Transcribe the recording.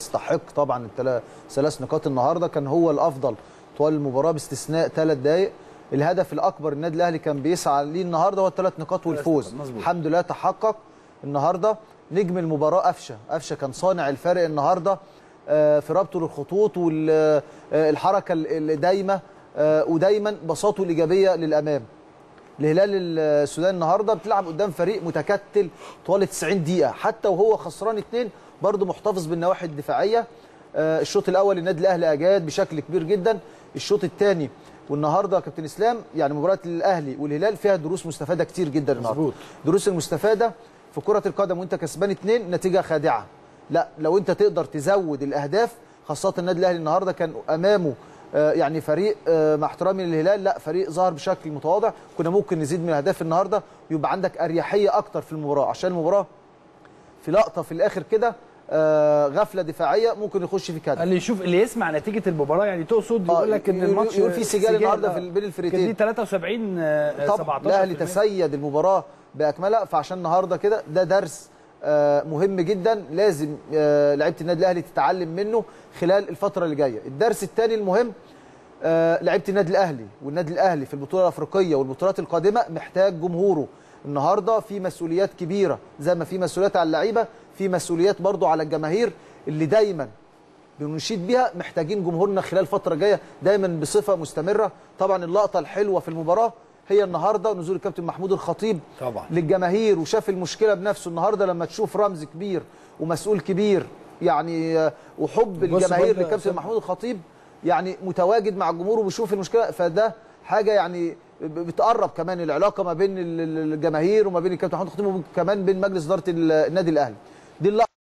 يستحق طبعا الثلاث نقاط النهارده كان هو الافضل طوال المباراه باستثناء ثلاث دقائق الهدف الاكبر النادي الاهلي كان بيسعى ليه النهارده هو الثلاث نقاط والفوز مظبوط. الحمد لله تحقق النهارده نجم المباراه قفشه قفشه كان صانع الفارق النهارده آه، في ربطه للخطوط والحركه الدايمه آه، ودايما بساطه الايجابيه للامام الهلال السوداني النهارده بتلعب قدام فريق متكتل طوال 90 دقيقه حتى وهو خسران اثنين برضه محتفظ بالنواحي الدفاعيه آه، الشوط الاول النادي الاهلي اجاد بشكل كبير جدا الشوط الثاني والنهارده يا كابتن اسلام يعني مباراه الاهلي والهلال فيها دروس مستفاده كتير جدا النهارده مظبوط. دروس المستفاده في كره القدم وانت كسبان اثنين نتيجه خادعه لا لو انت تقدر تزود الاهداف خاصه النادي الاهلي النهارده كان امامه آه، يعني فريق آه، مع احترامي للهلال لا فريق ظهر بشكل متواضع كنا ممكن نزيد من الاهداف النهارده ويبقى عندك اريحيه اكتر في المباراه عشان المباراه في لقطه في الاخر كده آه، غفله دفاعيه ممكن يخش في كده اللي يشوف اللي يسمع نتيجه المباراه يعني تقصد آه، يقول لك ان يقول- الماتش يقول في سجال النهارده في- بين الفريقين. كان دي 73 آه، طبعا 17 الاهلي تسيد المباراه باكملها فعشان النهارده كده ده درس آه، مهم جدا لازم آه، لعيبه النادي الاهلي تتعلم منه خلال الفتره اللي جايه الدرس الثاني المهم آه، لعيبه النادي الاهلي والنادي الاهلي في البطوله الافريقيه والبطولات القادمه محتاج جمهوره النهارده في مسؤوليات كبيره زي ما في مسؤوليات على اللعيبه في مسؤوليات برضو على الجماهير اللي دايما بنشيد بيها محتاجين جمهورنا خلال الفتره الجايه دايما بصفه مستمره طبعا اللقطه الحلوه في المباراه هي النهارده نزول الكابتن محمود الخطيب طبعا. للجماهير وشاف المشكله بنفسه النهارده لما تشوف رمز كبير ومسؤول كبير يعني آه، وحب بص الجماهير برضه يا للكابتن أسامة. محمود الخطيب يعني متواجد مع الجمهور وبيشوف المشكله فده حاجه يعني ب- بتقرب كمان العلاقه ما بين ال- ال- الجماهير وما بين الكابتن محمود الخطيب وكمان بين مجلس اداره ال- النادي الاهلي دي اللقطه